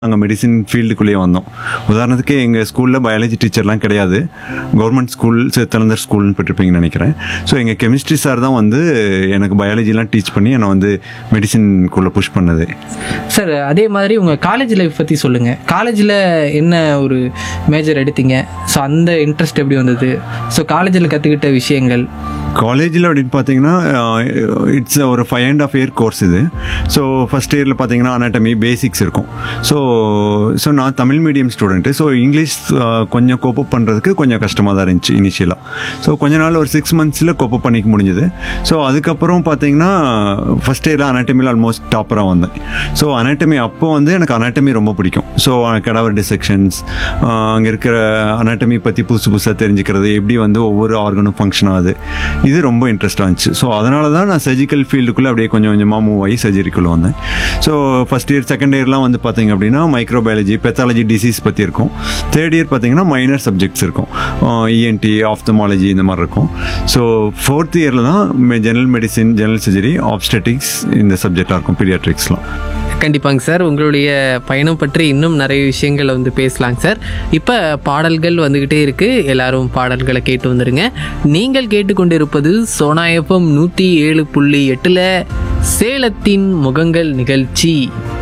நாங்கள் மெடிசின் ஃபீல்டுக்குள்ளேயே வந்தோம் உதாரணத்துக்கு எங்கள் ஸ்கூலில் பயாலஜி டீச்சர்லாம் கிடையாது கவர்மெண்ட் ஸ்கூல் சித்தலந்தர் ஸ்கூல்னு போட்டிருப்பீங்கன்னு நினைக்கிறேன் ஸோ எங்கள் கெமிஸ்ட்ரி சார் தான் வந்து எனக்கு பயாலஜிலாம் டீச் பண்ணி என்னை வந்து மெடிசின்குள்ளே புஷ் பண்ணது சார் அதே மாதிரி உங்கள் காலேஜ் லைஃப் பற்றி சொல்லுங்கள் காலேஜில் என்ன ஒரு மேஜர் எடுத்தீங்க ஸோ அந்த இன்ட்ரெஸ்ட் எப்படி வந்தது ஸோ காலேஜில் கற்றுக்கிட்ட விஷயங்கள் காலேஜில் அப்படின்னு பார்த்தீங்கன்னா இட்ஸ் ஒரு five and half year course இது ஸோ ஃபஸ்ட் இயரில் பார்த்தீங்கன்னா அனாட்டமி பேசிக்ஸ் இருக்கும் ஸோ ஸோ நான் Tamil medium student so English uh, கொஞ்சம் கோப்பப் பண்ணுறதுக்கு கொஞ்சம் கஷ்டமாக தான் இருந்துச்சு இனிஷியலாக ஸோ கொஞ்ச நாள் ஒரு சிக்ஸ் மந்த்ஸில் கோப்பப் பண்ணிக்க முடிஞ்சுது ஸோ அதுக்கப்புறம் பார்த்தீங்கன்னா ஃபஸ்ட் இயரில் அனாட்டமியில் ஆல்மோஸ்ட் டாப்பராக வந்தேன் ஸோ அனாட்டமி அப்போ வந்து எனக்கு அனாட்டமி ரொம்ப பிடிக்கும் ஸோ கடவர் டிசெக்ஷன்ஸ் அங்கே இருக்கிற அனாட்டமி பற்றி புதுசு புதுசாக தெரிஞ்சுக்கிறது எப்படி வந்து ஒவ்வொரு ஆர்கனும் ஃபங்க்ஷன் ஆகுது இது ரொம்ப இன்ட்ரெஸ்டாக இருந்துச்சு ஸோ அதனால தான் நான் சர்ஜிக்கல் ஃபீல்டுக்குள்ளே அப்படியே கொஞ்சம் கொஞ்சமாக மூவ் ஆகி சர்ஜரிக்குள்ளே வந்தேன் ஸோ ஃபஸ்ட் இயர் செகண்ட் இயர்லாம் வந்து பார்த்தீங்க அப்படின்னா மைக்ரோபயாலஜி பெத்தாலஜி டிசீஸ் பற்றி இருக்கும் தேர்ட் இயர் பார்த்தீங்கன்னா மைனர் சப்ஜெக்ட்ஸ் இருக்கும் இஎன்டி ஆஃப்தமாலஜி இந்த மாதிரி இருக்கும் ஸோ ஃபோர்த் இயரில் தான் general medicine general surgery obstetrics இந்த சப்ஜெக்டாக இருக்கும் பீடியாட்ரிக்ஸ்லாம் கண்டிப்பாங்க சார் உங்களுடைய பயணம் பற்றி இன்னும் நிறைய விஷயங்களை வந்து பேசலாங்க சார் இப்போ பாடல்கள் வந்துக்கிட்டே இருக்கு எல்லாரும் பாடல்களை கேட்டு வந்துருங்க நீங்கள் கேட்டுக்கொண்டிருப்பது சோனா எஃப்எம் நூற்றி ஏழு புள்ளி எட்டில் சேலத்தின் முகங்கள் நிகழ்ச்சி